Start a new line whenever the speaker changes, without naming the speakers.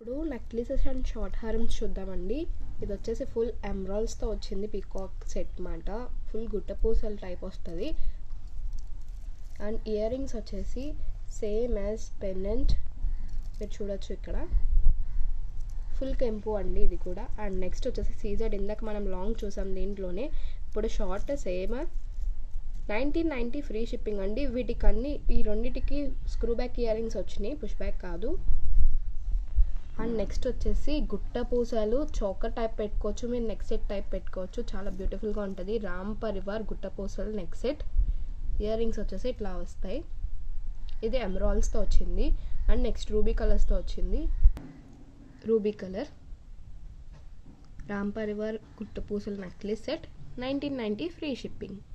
ఇప్పుడు necklaces and short హారమ్స్ చూద్దామండి ఇది వచ్చేసి ఫుల్ ఎమరాల్స్తో వచ్చింది పీకాక్ సెట్ మాట ఫుల్ గుట్టపూసల టైప్ వస్తుంది అండ్ ఇయర్ రింగ్స్ వచ్చేసి సేమ్ యాజ్ పెండెంట్ మీరు చూడొచ్చు ఇక్కడ ఫుల్ కెంపు అండి ఇది కూడా అండ్ నెక్స్ట్ వచ్చేసి సీజెడ్ ఇందాక మనం లాంగ్ చూసాం దీంట్లోనే ఇప్పుడు short same nineteen ninety free shipping అండి వీటికి అన్ని ఈ రెండింటికి స్క్రూ బ్యాక్ ఇయర్ రింగ్స్ వచ్చినాయి పుష్ బ్యాక్ కాదు అండ్ నెక్స్ట్ వచ్చేసి గుట్ట పూసలు చోకర్ టైప్ పెట్టుకోవచ్చు మీరు నెక్ సెట్ టైప్ పెట్టుకోవచ్చు చాలా బ్యూటిఫుల్గా ఉంటుంది రామ్ పరివార్ గుట్ట పూసలు నెక్ సెట్ ఇయర్ రింగ్స్ వచ్చేసి ఇట్లా వస్తాయి ఇది ఎమరాల్స్తో వచ్చింది అండ్ నెక్స్ట్ రూబీ కలర్స్తో వచ్చింది రూబీ కలర్ రామ్ పరివార్ గుట్ట పూసల necklace set nineteen ninety free shipping